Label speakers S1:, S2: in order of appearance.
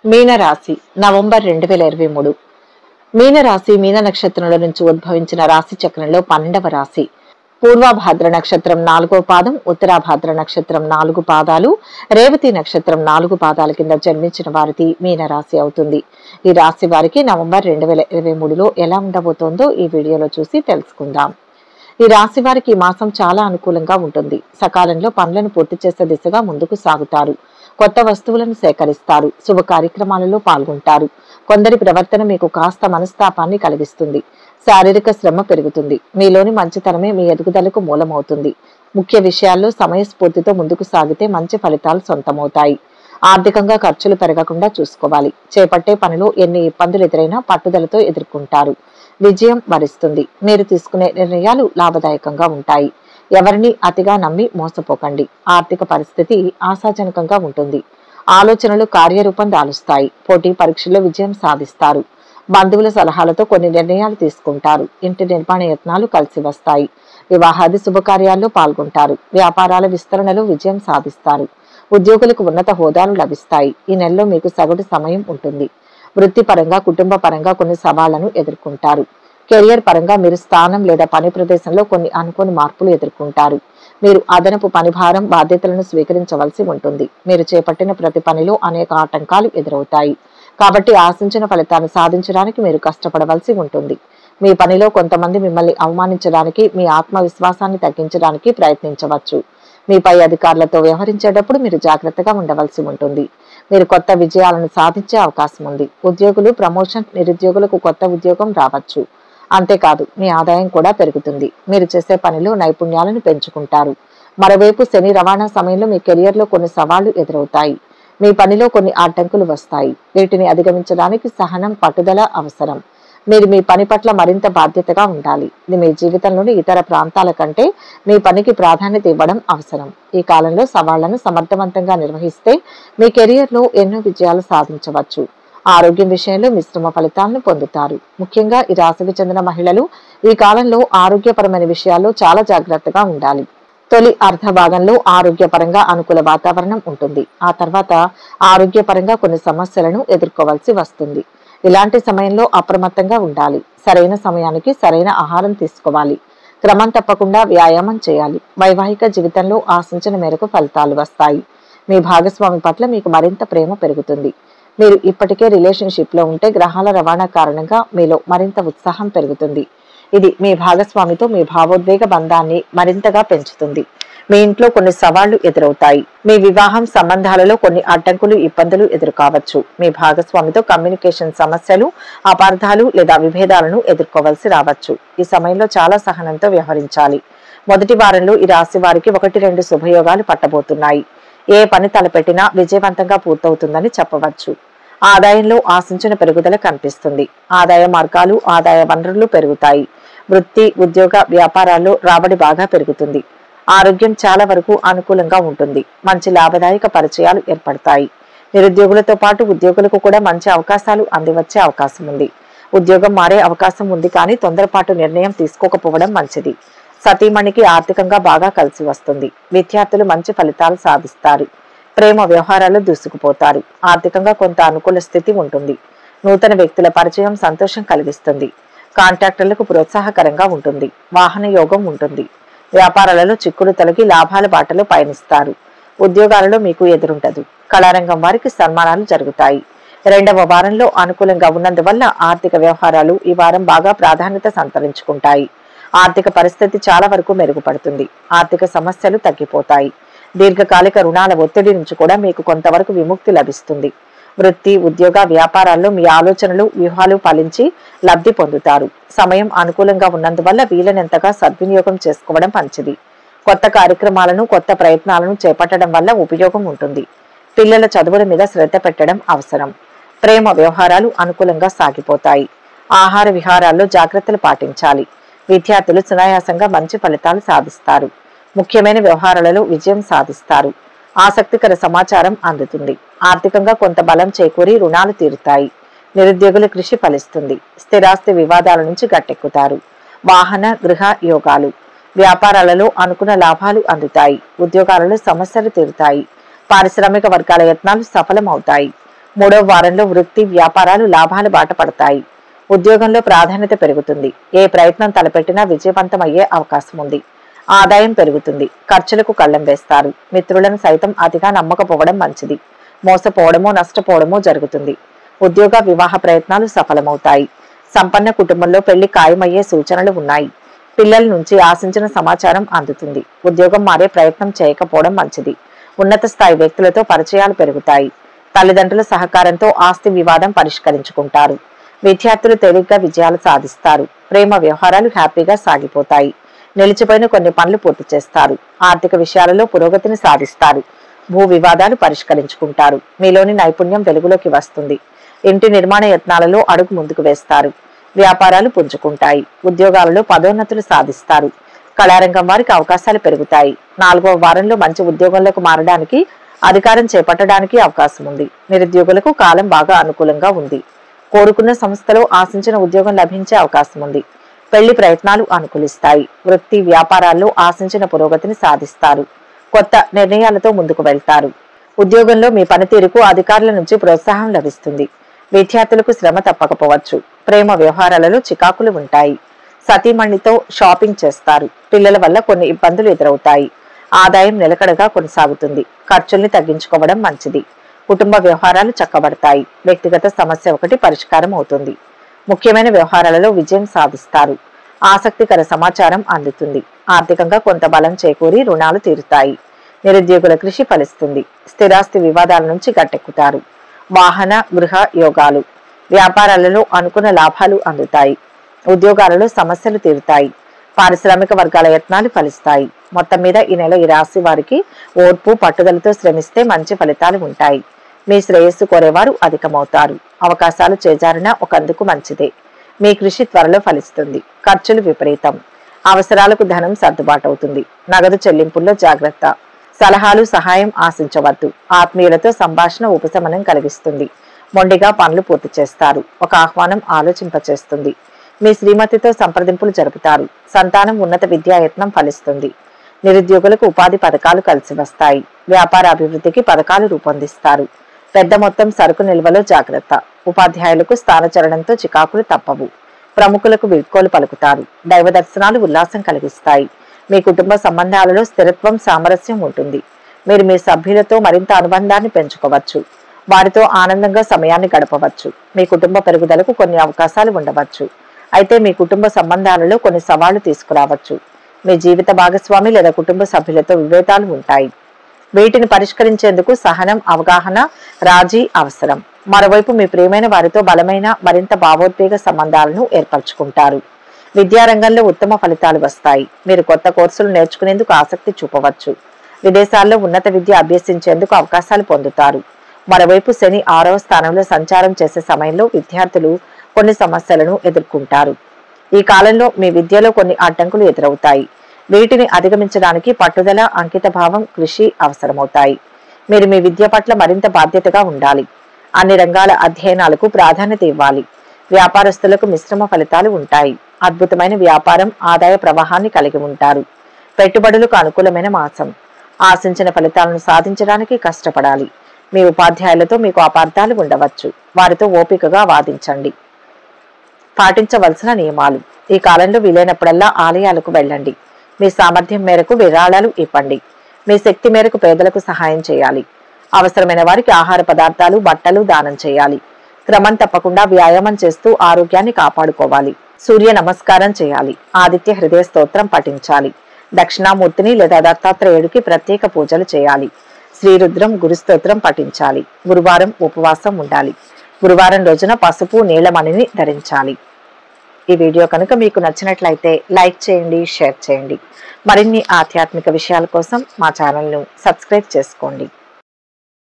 S1: మీనరాశి నవంబర్ రెండు వేల ఇరవై మూడు మీనరాశి మీన నక్షత్రంలో నుంచి ఉద్భవించిన రాశి చక్రంలో పన్నెండవ రాశి పూర్వభాద్ర నక్షత్రం నాలుగో పాదం ఉత్తరాభాద్ర నక్షత్రం నాలుగు పాదాలు రేవతి నక్షత్రం నాలుగు పాదాల కింద జన్మించిన వారిది మీన రాశి అవుతుంది ఈ రాశి వారికి నవంబర్ రెండు వేల ఇరవై మూడులో ఎలా ఉండబోతోందో ఈ వీడియోలో చూసి తెలుసుకుందాం ఈ రాశి వారికి ఈ మాసం చాలా అనుకూలంగా ఉంటుంది సకాలంలో పనులను పూర్తి చేసే దిశగా ముందుకు సాగుతారు కొత్త వస్తువులను సేకరిస్తారు శుభ కార్యక్రమాలలో పాల్గొంటారు కొందరి ప్రవర్తన మీకు కాస్త మనస్తాపాన్ని కలిగిస్తుంది శారీరక శ్రమ పెరుగుతుంది మీలోని మంచితనమే మీ ఎదుగుదలకు మూలమవుతుంది ముఖ్య విషయాల్లో సమయస్ఫూర్తితో ముందుకు సాగితే మంచి ఫలితాలు సొంతమవుతాయి ఆర్థికంగా ఖర్చులు పెరగకుండా చూసుకోవాలి చేపట్టే పనిలో ఎన్ని ఇబ్బందులు ఎదురైనా పట్టుదలతో ఎదుర్కొంటారు విజయం వరిస్తుంది మీరు తీసుకునే నిర్ణయాలు లాభదాయకంగా ఉంటాయి ఎవరిని అతిగా నమ్మి మోసపోకండి ఆర్థిక పరిస్థితి ఆశాజనకంగా ఉంటుంది ఆలోచనలు కార్యరూపం దాలుస్తాయి పోటీ పరీక్షల్లో విజయం సాధిస్తారు బంధువుల సలహాలతో కొన్ని నిర్ణయాలు తీసుకుంటారు ఇంటి నిర్మాణ యత్నాలు కలిసి వస్తాయి వివాహాది శుభకార్యాల్లో పాల్గొంటారు వ్యాపారాల విస్తరణలో విజయం సాధిస్తారు ఉద్యోగులకు ఉన్నత హోదాలు లభిస్తాయి ఈ నెలలో మీకు సగటు సమయం ఉంటుంది వృత్తిపరంగా కుటుంబ పరంగా కొన్ని సవాళ్లను ఎదుర్కొంటారు కెరియర్ పరంగా మీరు స్థానం లేదా పని ప్రదేశంలో కొన్ని అనుకోని మార్పులు ఎదుర్కొంటారు మీరు అదనపు పనిభారం బాధ్యతలను స్వీకరించవలసి ఉంటుంది మీరు చేపట్టిన ప్రతి పనిలో అనేక ఆటంకాలు ఎదురవుతాయి కాబట్టి ఆశించిన ఫలితాన్ని సాధించడానికి మీరు కష్టపడవలసి ఉంటుంది మీ పనిలో కొంతమంది మిమ్మల్ని అవమానించడానికి మీ ఆత్మవిశ్వాసాన్ని తగ్గించడానికి ప్రయత్నించవచ్చు మీ పై అధికారులతో వ్యవహరించేటప్పుడు మీరు జాగ్రత్తగా ఉండవలసి ఉంటుంది మీరు కొత్త విజయాలను సాధించే అవకాశం ఉంది ఉద్యోగులు ప్రమోషన్ నిరుద్యోగులకు కొత్త ఉద్యోగం రావచ్చు అంతేకాదు మీ ఆదాయం కూడా పెరుగుతుంది మీరు చేసే పనిలో నైపుణ్యాలను పెంచుకుంటారు మరోవైపు శని రవాణా సమయంలో మీ కెరియర్లో కొన్ని సవాళ్లు ఎదురవుతాయి మీ పనిలో కొన్ని అడ్డంకులు వస్తాయి వీటిని అధిగమించడానికి సహనం పట్టుదల అవసరం మీరు మీ పని పట్ల మరింత బాధ్యతగా ఉండాలి ఇది మీ జీవితంలోని ఇతర ప్రాంతాల కంటే మీ పనికి ప్రాధాన్యత ఇవ్వడం అవసరం ఈ కాలంలో సవాళ్లను సమర్థవంతంగా నిర్వహిస్తే మీ కెరియర్లో ఎన్నో విజయాలు సాధించవచ్చు ఆరోగ్యం విషయంలో మిశ్రమ ఫలితాలను పొందుతారు ముఖ్యంగా ఈ రాశికి చెందిన మహిళలు ఈ కాలంలో ఆరోగ్యపరమైన విషయాల్లో చాలా జాగ్రత్తగా ఉండాలి తొలి అర్ధ భాగంలో ఆరోగ్యపరంగా అనుకూల వాతావరణం ఉంటుంది ఆ తర్వాత ఆరోగ్యపరంగా కొన్ని సమస్యలను ఎదుర్కోవాల్సి వస్తుంది ఇలాంటి సమయంలో అప్రమత్తంగా ఉండాలి సరైన సమయానికి సరైన ఆహారం తీసుకోవాలి క్రమం తప్పకుండా వ్యాయామం చేయాలి వైవాహిక జీవితంలో ఆశించిన మేరకు ఫలితాలు వస్తాయి మీ భాగస్వామి పట్ల మీకు మరింత ప్రేమ పెరుగుతుంది మీరు ఇప్పటికే రిలేషన్షిప్ లో ఉంటే గ్రహాల రవాణా కారణంగా మీలో మరింత ఉత్సాహం పెరుగుతుంది ఇది మీ భాగస్వామితో మీ భావోద్వేగ బంధాన్ని మరింతగా పెంచుతుంది మీ ఇంట్లో కొన్ని సవాళ్లు ఎదురవుతాయి మీ వివాహం సంబంధాలలో కొన్ని అడ్డంకులు ఇబ్బందులు ఎదురుకావచ్చు మీ భాగస్వామితో కమ్యూనికేషన్ సమస్యలు అపార్థాలు లేదా విభేదాలను ఎదుర్కోవాల్సి రావచ్చు ఈ సమయంలో చాలా సహనంతో వ్యవహరించాలి మొదటి వారంలో ఈ రాశి వారికి ఒకటి రెండు శుభయోగాలు పట్టబోతున్నాయి ఏ పని తలపెట్టినా విజయవంతంగా పూర్తవుతుందని చెప్పవచ్చు ఆదాయంలో ఆశించిన పెరుగుదల కనిపిస్తుంది ఆదాయ మార్గాలు ఆదాయ వనరులు పెరుగుతాయి వృత్తి ఉద్యోగ వ్యాపారాల్లో రాబడి బాగా పెరుగుతుంది ఆరోగ్యం చాలా వరకు అనుకూలంగా ఉంటుంది మంచి లాభదాయక పరిచయాలు ఏర్పడతాయి నిరుద్యోగులతో పాటు ఉద్యోగులకు కూడా మంచి అవకాశాలు అందివచ్చే అవకాశం ఉంది ఉద్యోగం మారే అవకాశం ఉంది కానీ తొందరపాటు నిర్ణయం తీసుకోకపోవడం మంచిది సతీమణికి ఆర్థికంగా బాగా కలిసి వస్తుంది విద్యార్థులు మంచి ఫలితాలు సాధిస్తారు ప్రేమ వ్యవహారాలు దూసుకుపోతారు ఆర్థికంగా కొంత అనుకూల స్థితి ఉంటుంది నూతన వ్యక్తుల పరిచయం సంతోషం కలిగిస్తుంది కాంట్రాక్టర్లకు ప్రోత్సాహకరంగా ఉంటుంది వాహన యోగం ఉంటుంది వ్యాపారాలలో చిక్కులు తొలగి లాభాల బాటలో పయనిస్తారు ఉద్యోగాలలో మీకు ఎదురుంటదు కళారంగం వారికి సన్మానాలు జరుగుతాయి రెండవ వారంలో అనుకూలంగా ఉన్నందువల్ల ఆర్థిక వ్యవహారాలు ఈ వారం బాగా ప్రాధాన్యత సంతరించుకుంటాయి ఆర్థిక పరిస్థితి చాలా వరకు మెరుగుపడుతుంది ఆర్థిక సమస్యలు తగ్గిపోతాయి దీర్ఘకాలిక రుణాల ఒత్తిడి నుంచి కూడా మీకు కొంతవరకు విముక్తి లభిస్తుంది వృత్తి ఉద్యోగ వ్యాపారాల్లో మీ ఆలోచనలు వ్యూహాలు ఫలించి లబ్ధి పొందుతారు సమయం అనుకూలంగా ఉన్నందువల్ల వీలైనంతగా సద్వినియోగం చేసుకోవడం మంచిది కొత్త కార్యక్రమాలను కొత్త ప్రయత్నాలను చేపట్టడం వల్ల ఉపయోగం ఉంటుంది పిల్లల చదువుల మీద శ్రద్ధ పెట్టడం అవసరం ప్రేమ వ్యవహారాలు అనుకూలంగా సాగిపోతాయి ఆహార విహారాల్లో జాగ్రత్తలు పాటించాలి విద్యార్థులు సునాయాసంగా మంచి ఫలితాలు సాధిస్తారు ముఖ్యమైన వ్యవహారాలలో విజయం సాధిస్తారు ఆసక్తికర సమాచారం అందుతుంది ఆర్థికంగా కొంత బలం చేకూరి రుణాలు తీరుతాయి నిరుద్యోగుల కృషి ఫలిస్తుంది స్థిరాస్తి వివాదాల నుంచి గట్టెక్కుతారు వాహన గృహ యోగాలు వ్యాపారాలలో అనుకున్న లాభాలు అందుతాయి ఉద్యోగాలలో సమస్యలు తీరుతాయి పారిశ్రామిక వర్గాల యత్నాలు సఫలమవుతాయి మూడవ వారంలో వృత్తి వ్యాపారాలు లాభాలు బాట పడతాయి ఉద్యోగంలో ప్రాధాన్యత పెరుగుతుంది ఏ ప్రయత్నం తలపెట్టినా విజయవంతమయ్యే అవకాశం ఉంది ఆదాయం పెరుగుతుంది ఖర్చులకు కళ్ళెం వేస్తారు మిత్రులను సైతం అతిగా నమ్మకపోవడం మంచిది మోసపోవడమో నష్టపోవడమో జరుగుతుంది ఉద్యోగ వివాహ ప్రయత్నాలు సఫలమవుతాయి సంపన్న కుటుంబంలో పెళ్లి ఖాయమయ్యే సూచనలు ఉన్నాయి పిల్లల నుంచి ఆశించిన సమాచారం అందుతుంది ఉద్యోగం మారే ప్రయత్నం చేయకపోవడం మంచిది ఉన్నత స్థాయి వ్యక్తులతో పరిచయాలు పెరుగుతాయి తల్లిదండ్రుల సహకారంతో ఆస్తి వివాదం పరిష్కరించుకుంటారు విద్యార్థులు తేలిగ్గా విజయాలు సాధిస్తారు ప్రేమ వ్యవహారాలు హ్యాపీగా సాగిపోతాయి నిలిచిపోయిన కొన్ని పనులు పూర్తి చేస్తారు ఆర్థిక విషయాలలో పురోగతిని సాధిస్తారు భూ వివాదాలు పరిష్కరించుకుంటారు మీలోని నైపుణ్యం వెలుగులోకి వస్తుంది ఇంటి నిర్మాణ యత్నాలలో అడుగు ముందుకు వేస్తారు వ్యాపారాలు పుంజుకుంటాయి ఉద్యోగాలలో పదోన్నతులు సాధిస్తారు కళారంగం వారికి అవకాశాలు పెరుగుతాయి నాలుగవ వారంలో మంచి ఉద్యోగంలోకి మారడానికి అధికారం చేపట్టడానికి అవకాశం ఉంది నిరుద్యోగులకు కాలం బాగా అనుకూలంగా ఉంది కోరుకున్న సంస్థలో ఆశించిన ఉద్యోగం లభించే అవకాశం ఉంది పెళ్లి ప్రయత్నాలు అనుకూలిస్తాయి వృత్తి వ్యాపారాల్లో ఆశించిన పురోగతిని సాధిస్తారు కొత్త నిర్ణయాలతో ముందుకు వెళ్తారు ఉద్యోగంలో మీ పనితీరుకు అధికారుల నుంచి ప్రోత్సాహం లభిస్తుంది విద్యార్థులకు శ్రమ తప్పకపోవచ్చు ప్రేమ వ్యవహారాలలో చికాకులు ఉంటాయి సతీమణితో షాపింగ్ చేస్తారు పిల్లల వల్ల కొన్ని ఇబ్బందులు ఎదురవుతాయి ఆదాయం నిలకడగా కొనసాగుతుంది ఖర్చుల్ని తగ్గించుకోవడం మంచిది కుటుంబ వ్యవహారాలు చక్కబడతాయి వ్యక్తిగత సమస్య ఒకటి పరిష్కారం అవుతుంది ముఖ్యమైన వ్యవహారాలలో విజయం సాధిస్తారు ఆసక్తికర సమాచారం అందుతుంది ఆర్థికంగా కొంత బలం చేకూరి రుణాలు తీరుతాయి నిరుద్యోగుల కృషి ఫలిస్తుంది స్థిరాస్తి వివాదాల నుంచి గట్టెక్కుతారు వాహన గృహ యోగాలు వ్యాపారాలలో అనుకున్న లాభాలు అందుతాయి ఉద్యోగాలలో సమస్యలు తీరుతాయి పారిశ్రామిక వర్గాల యత్నాలు ఫలిస్తాయి మొత్తం మీద ఈ నెల ఈ రాశి వారికి ఓర్పు పట్టుదలతో శ్రమిస్తే మంచి ఫలితాలు ఉంటాయి మీ శ్రేయస్సు కోరేవారు అధికమవుతారు అవకాశాలు చేజారినా ఒకందుకు మంచిదే మీ కృషి త్వరలో ఫలిస్తుంది ఖర్చులు విపరీతం అవసరాలకు ధనం సర్దుబాటు అవుతుంది నగదు చెల్లింపుల్లో జాగ్రత్త సలహాలు సహాయం ఆశించవద్దు ఆత్మీయులతో సంభాషణ ఉపశమనం కలిగిస్తుంది మొండిగా పనులు పూర్తి చేస్తారు ఒక ఆహ్వానం ఆలోచింపచేస్తుంది మీ శ్రీమతితో సంప్రదింపులు జరుపుతారు సంతానం ఉన్నత విద్యాయత్నం ఫలిస్తుంది నిరుద్యోగులకు ఉపాధి పథకాలు కలిసి వస్తాయి వ్యాపార అభివృద్ధికి పథకాలు రూపొందిస్తారు పెద్ద మొత్తం సరుకు నిల్వలో జాగ్రత్త ఉపాధ్యాయులకు స్థానచరణంతో చికాకులు తప్పవు ప్రముఖులకు వీడ్కోలు పలుకుతారు దైవ దర్శనాలు ఉల్లాసం కలిగిస్తాయి మీ కుటుంబ సంబంధాలలో స్థిరత్వం సామరస్యం ఉంటుంది మీరు మీ సభ్యులతో మరింత అనుబంధాన్ని పెంచుకోవచ్చు వారితో ఆనందంగా సమయాన్ని గడపవచ్చు మీ కుటుంబ పెరుగుదలకు కొన్ని అవకాశాలు ఉండవచ్చు అయితే మీ కుటుంబ సంబంధాలలో కొన్ని సవాళ్లు తీసుకురావచ్చు మీ జీవిత భాగస్వామి లేదా కుటుంబ సభ్యులతో విభేదాలు ఉంటాయి వీటిని పరిష్కరించేందుకు సహనం అవగాహన రాజీ అవసరం మరోవైపు మీ ప్రియమైన వారితో బలమైన మరింత భావోద్వేగ సంబంధాలను ఏర్పరచుకుంటారు విద్యారంగంలో ఉత్తమ ఫలితాలు వస్తాయి మీరు కొత్త కోర్సులు నేర్చుకునేందుకు ఆసక్తి చూపవచ్చు విదేశాల్లో ఉన్నత విద్య అభ్యసించేందుకు అవకాశాలు పొందుతారు మరోవైపు శని ఆరవ స్థానంలో సంచారం చేసే సమయంలో విద్యార్థులు కొన్ని సమస్యలను ఎదుర్కొంటారు ఈ కాలంలో మీ విద్యలో కొన్ని అడ్డంకులు ఎదురవుతాయి వీటిని అధిగమించడానికి పట్టుదల అంకిత భావం కృషి అవసరమవుతాయి మీరు మీ విద్య పట్ల మరింత బాధ్యతగా ఉండాలి అన్ని రంగాల అధ్యయనాలకు ప్రాధాన్యత ఇవ్వాలి వ్యాపారస్తులకు మిశ్రమ ఫలితాలు ఉంటాయి అద్భుతమైన వ్యాపారం ఆదాయ ప్రవాహాన్ని కలిగి ఉంటారు పెట్టుబడులకు అనుకూలమైన మాసం ఆశించిన ఫలితాలను సాధించడానికి కష్టపడాలి మీ ఉపాధ్యాయులతో మీకు అపార్థాలు ఉండవచ్చు వారితో ఓపికగా వాదించండి పాటించవలసిన నియమాలు ఈ కాలంలో వీలైనప్పుడల్లా ఆలయాలకు వెళ్ళండి మీ సామర్థ్యం మేరకు విరాళాలు ఇవ్వండి మీ శక్తి మేరకు పేదలకు సహాయం చేయాలి అవసరమైన వారికి ఆహార పదార్థాలు బట్టలు దానం చేయాలి క్రమం తప్పకుండా వ్యాయామం చేస్తూ ఆరోగ్యాన్ని కాపాడుకోవాలి సూర్య నమస్కారం చేయాలి ఆదిత్య హృదయ స్తోత్రం పఠించాలి దక్షిణామూర్తిని లేదా దత్తాత్రేయుడికి ప్రత్యేక పూజలు చేయాలి శ్రీరుద్రం గురుస్తోత్రం పఠించాలి గురువారం ఉపవాసం ఉండాలి గురువారం రోజున పసుపు నీలమణిని ధరించాలి ఈ వీడియో కనుక మీకు నచ్చినట్లయితే లైక్ చేయండి షేర్ చేయండి మరిన్ని ఆధ్యాత్మిక విషయాల కోసం మా ఛానల్ను సబ్స్క్రైబ్ చేసుకోండి